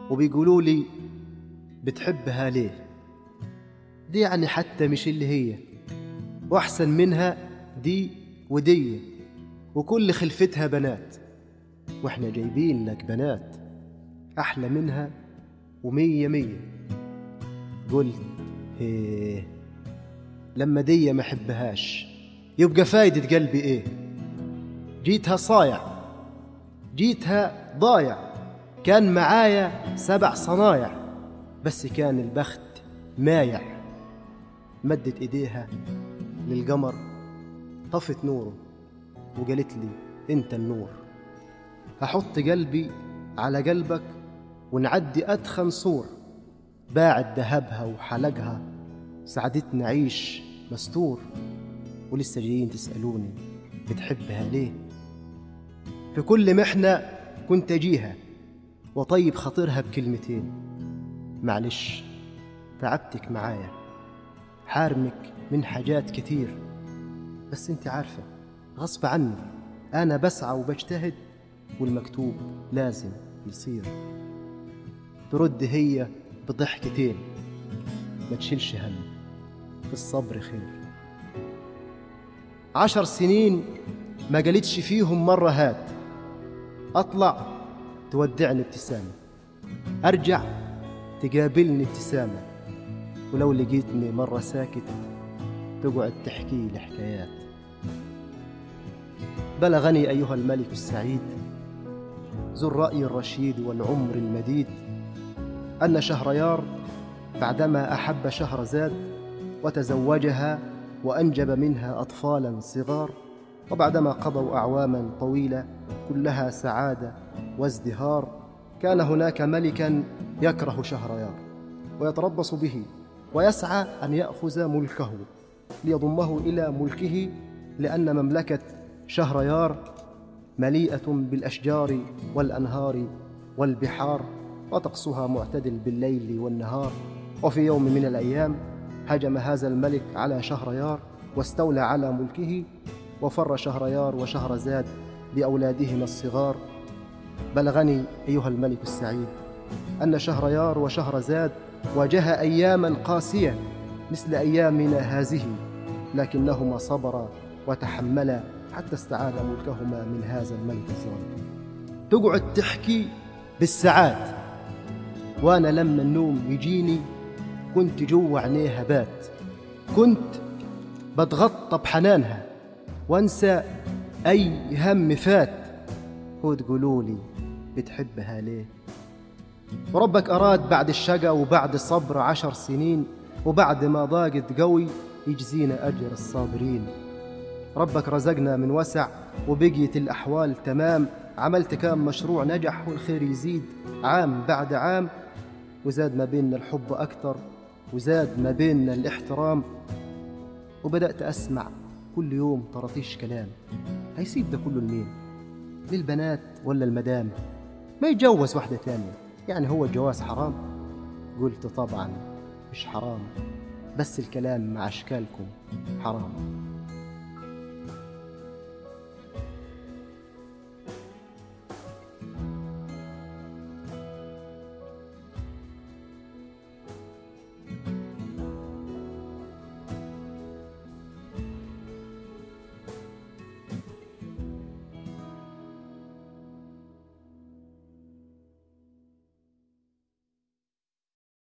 وبيقولوا لي بتحبها ليه دي يعني حتى مش اللي هي وأحسن منها دي ودي وكل خلفتها بنات واحنا جايبين لك بنات أحلى منها ومية مية قلت هيه لما دي ما حبهاش يبقى فايدة قلبي ايه جيتها صايع جيتها ضايع كان معايا سبع صنايع بس كان البخت مايع مدت ايديها للقمر طفت نوره وقالت لي انت النور هحط قلبي على قلبك ونعدي أدخن صور باعت ذهبها وحلقها ساعدتني أعيش مستور ولسه جايين تسألوني بتحبها ليه في كل محنة كنت أجيها وطيب خاطرها بكلمتين معلش تعبتك معايا حارمك من حاجات كتير بس انت عارفة غصب عني أنا بسعى وبجتهد والمكتوب لازم يصير ترد هي بضحكتين ما تشيلش هم في الصبر خير عشر سنين ما قالتش فيهم مرة هات أطلع تودعني ابتسامة أرجع تقابلني ابتسامة ولو لقيتني مرة ساكت تقعد تحكي لي حكايات بلغني أيها الملك السعيد ذو الرأي الرشيد والعمر المديد أن شهريار بعدما أحب شهرزاد وتزوجها وأنجب منها أطفالا صغار وبعدما قضوا أعواما طويلة كلها سعادة وازدهار كان هناك ملكا يكره شهريار ويتربص به ويسعى أن يأخذ ملكه ليضمه إلى ملكه لأن مملكة شهريار مليئة بالأشجار والأنهار والبحار وطقسها معتدل بالليل والنهار وفي يوم من الأيام هجم هذا الملك على شهريار واستولى على ملكه وفر شهريار وشهرزاد بأولادهما الصغار بلغني أيها الملك السعيد أن شهريار وشهرزاد واجها أياما قاسية مثل أيامنا هذه لكنهما صبرا وتحملا حتى استعاد ملكهما من هذا الملك الظالم تقعد تحكي بالساعات وانا لما النوم يجيني كنت جوا عينيها بات كنت بتغطى بحنانها وانسى اي هم فات وتقولوا لي بتحبها ليه وربك أراد بعد الشقا وبعد الصبر عشر سنين وبعد ما ضاقت قوي يجزينا أجر الصابرين ربك رزقنا من وسع وبقيت الأحوال تمام عملت كام مشروع نجح والخير يزيد عام بعد عام وزاد ما بيننا الحب أكتر وزاد ما بيننا الاحترام وبدأت أسمع كل يوم طرطيش كلام هيسيب ده كله لمين للبنات ولا المدام ما يتجوز واحدة تانية يعني هو الجواز حرام قلت طبعا مش حرام بس الكلام مع أشكالكم حرام